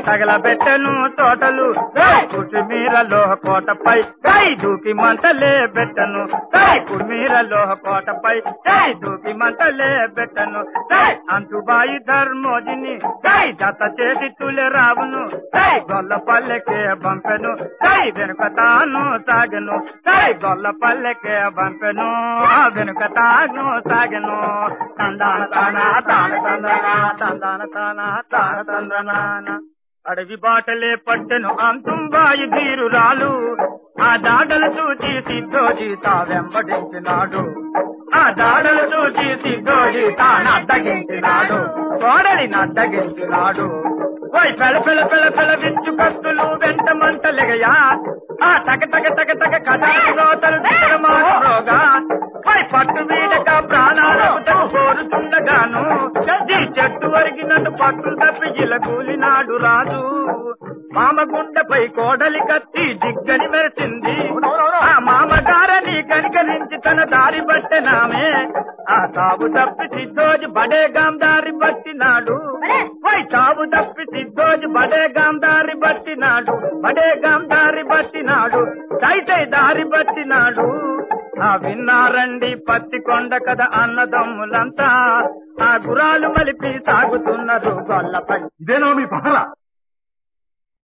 తగలబెట్టెను తోటలు కుటిమీరలో కోటపై కై దూకి మంటలే పెట్టను కై కుటిమీరలో కోటపై కై దూకి మంటలే పెట్టను కై అంతుబాయి ధర్మోజిని కై జత చేసి తులె రావును కై గొల్ల పల్లెకే పంపెను కై వెనుక తాను సాగెను కై గొల్ల పల్లెకే పంపెను ఆ వెనుక తాను సాగెను తందాన తాన తాన తందన తందాన తాన తాన తందనాన అడవి బాటలే పట్టెను అంతుంబాయి ధీరురాలు ఆ దాడలు చూచి సిద్ధోజీ తా వెంబడించినాడు ఆ దాడలు చూచి సిద్ధోజీ తానడ్డగించినాడు కోడలి నడ్డగించినాడు ఓయ్ పెల పెల పెల పెల విచ్చు కత్తులు వెంట మంటలెగయా ఆ తగ తగ తగ తగ కథలు రోతలు దిగమాగా ఓయ్ పట్టు వీడక ప్రాణాలకు తగు కోరుతుండగాను ఈ చెట్టు వరిగినట్టు పట్టు తప్పి ఇలా కూలినాడు రాజు మామగుండపై కోడలి కత్తి దిగ్గని మెరిసింది ఆ మామగారని కనికరించి తన దారి పట్టెనామే ఆ తావు తప్పి సిద్ధోజు బడే గాంధారి పట్టినాడు వై తావు తప్పి సిద్ధోజు బడే గాంధారి పట్టినాడు బడే గాంధారి పట్టినాడు చైతై దారి పట్టినాడు ఆ విన్నారండి పత్తి కొండ కథ అన్నదమ్ములంతా ఆ గురాలు మలిపి సాగుతున్నారు గొల్లపై ఇదేనా మీ పహరా